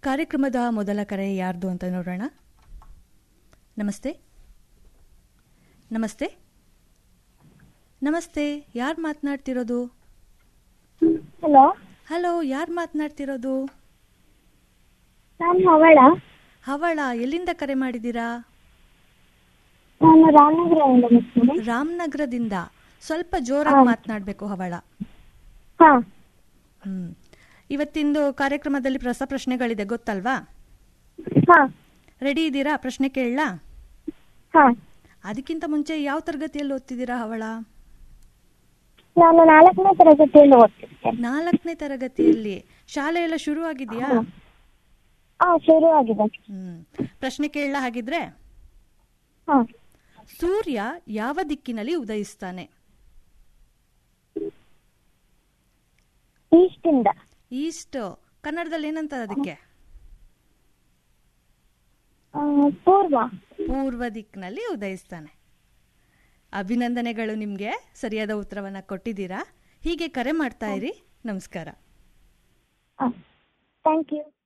ಕಾರ್ಯಕ್ರಮದ ಮೊದಲ ಕರೆ ಯಾರ್ದು ಅಂತ ನೋಡೋಣ ನಮಸ್ತೆ ನಮಸ್ತೆ ನಮಸ್ತೆ ಯಾರು ಮಾತನಾಡ್ತಿರೋದು ಹಲೋ ಹಲೋ ಯಾರು ಮಾತನಾಡ್ತಿರೋದು ನಾನು ಹವಳ ಹವಳ ಎಲ್ಲಿಂದ ಕರೆ ಮಾಡಿದ್ದೀರಾ ನಾನು ರಾಮನಗರದಿಂದ ಬರ್ತೀನಿ ರಾಮನಗರದಿಂದ ಸ್ವಲ್ಪ ಜೋರಾಗಿ ಮಾತನಾಡಬೇಕು ಹವಳ ಹಾ ಹ್ಮ್ ಇವತ್ತಿಂದು ಕಾರ್ಯಕ್ರಮದಲ್ಲಿ ರಸ ಪ್ರಶ್ನೆಗಳಿದೆ ಗೊತ್ತಲ್ವಾ ಹಾ ರೆಡಿ ಇದ್ದೀರಾ ಪ್ರಶ್ನೆ ಕೇಳಲಾ ಹಾ ಅದಕ್ಕಿಂತ ಮುಂಚೆ ಯಾವ ತರಗತಿಯಲ್ಲಿ ಓದ್ತಿದ್ದೀರಾ ಹವಳ ನಾನು ನಾಲ್ಕನೇ ತರಗತಿಯಲ್ಲಿ ಓದ್ತಿರ್ತೇನೆ ನಾಲ್ಕನೇ ತರಗತಿಯಲ್ಲಿ ಶಾಲೆ ಎಲ್ಲ ಶುರು ಆಗಿದೆಯಾ ಹಾ ಶುರು ಆಗಿದೆ ಹ್ಮ್ ಪ್ರಶ್ನೆ ಕೇಳಲ ಹಾಗಿದ್ರೆ ಹಾ ಸೂರ್ಯ ಯಾವ ದಿಕ್ಕಿನಲ್ಲಿ ಉದಯಿಸ್ತಾನೆ ಈಸ್ಟಿಂದ ಈಸ್ಟ್ ಕನ್ನಡದಲ್ಲಿ ಏನಂತ ಅದಕ್ಕೆ ಆ, ಪೂರ್ವ ಪೂರ್ವ ದಿಕ್ಕಿನಲ್ಲಿ ಉದಯಿಸ್ತಾನೆ ಅಭಿನಂದನೆಗಳು ನಿಮಗೆ ಸರಿಯಾದ ಉತ್ತರವನ್ನ ಕೊಟ್ಟಿದ್ದೀರಾ ಹೀಗೆ ಕರೆ ಮಾಡ್ತಾ ಇರಿ ನಮಸ್ಕಾರ ಥ್ಯಾಂಕ್ ಯು